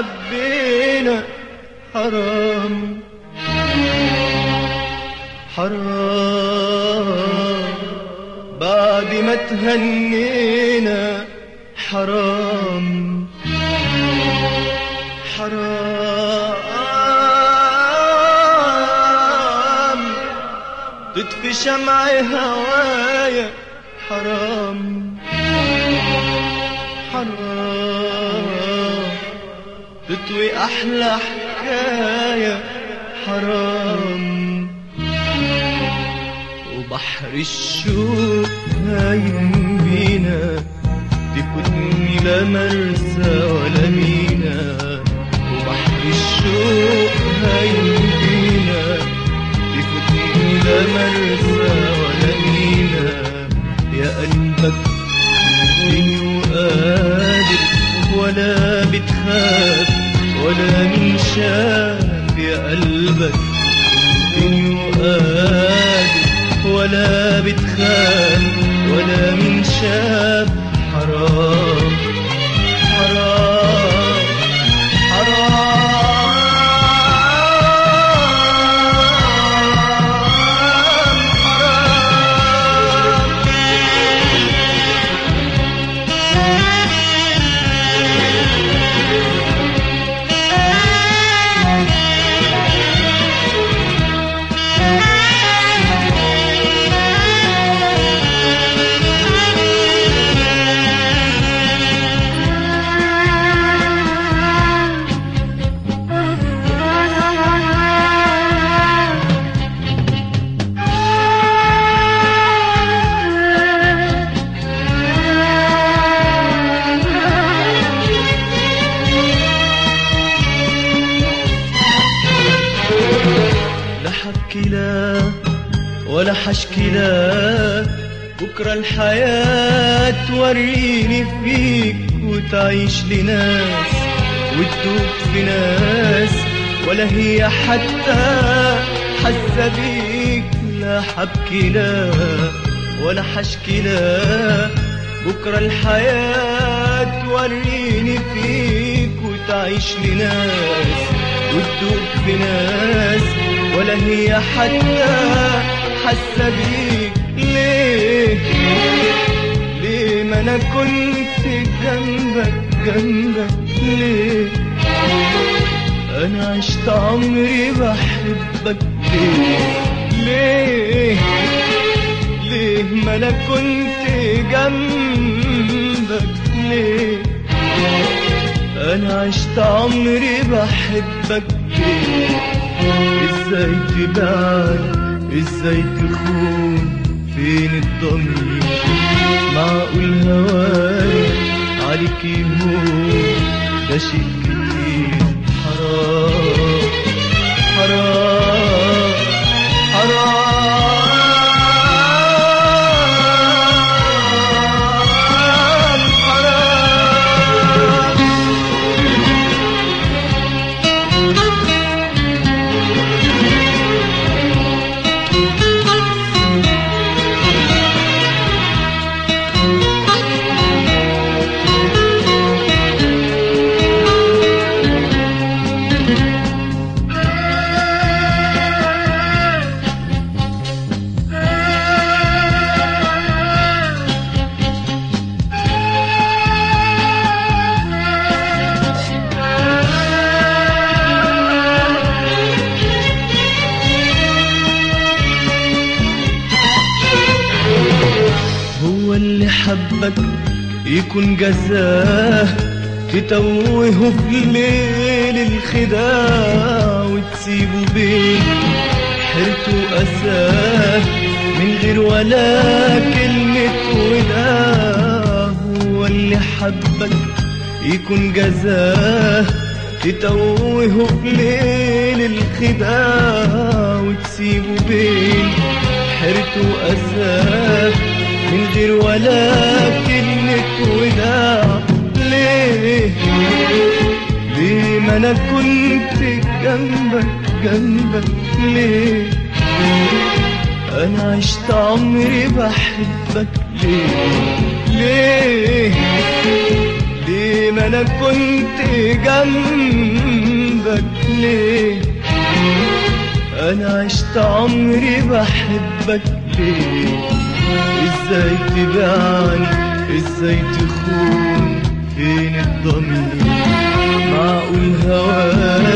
حبينا حرام حرام بعد ما تهنينا حرام حرام تطفي شمع هوايا حرام حرام تطوي أحلى حكاية حرام وبحر الشوق هايم بينا تفوتني لا مرسى ولا مينا وبحر الشوق هايم بينا تفوتني لا مرسى ولا مينا يا قلبك مني وقادر ولا بتخاف ولا من شاف يا قلبك مني وقادر ولا بتخاف ولا من شاف حرام حرام حرام حرام لا حبكي لا ولا حشكي لا بكرة الحياة توريني فيك وتعيش لناس وتدوب في ناس ولا هي حتى حاسة بيك لا حبكي لا ولا حشكي لا بكرة الحياة توريني فيك وتعيش لناس وتدوب في ناس ولا هي حتى حاسة بيك ليه ليه ما انا كنت جنبك جنبك ليه انا عشت عمري بحبك ليه ليه ليه ما انا كنت جنبك ليه انا عشت عمري بحبك ليه ازاي تبعد ازاي تخون فين الضمير معقول هواي عليك يهون ده شيء كتير حرام حرام حرام حرام هو اللي حبك يكون جزاه تتوهه في ليل الخداع وتسيبه بين حيرته وأساه من غير ولا كلمة وداع هو اللي حبك يكون جزاه تتوهه في ليل الخداع وتسيبه بين حيرته وأساه من غير ولا كلمة وداع ليه ليه ما أنا كنت جنبك جنبك ليه أنا عشت عمري بحبك ليه ليه ليه ما انا كنت جنبك ليه انا عشت عمري بحبك ليه ازاي تبيعني ازاي تخون فين الضمير معقول هواك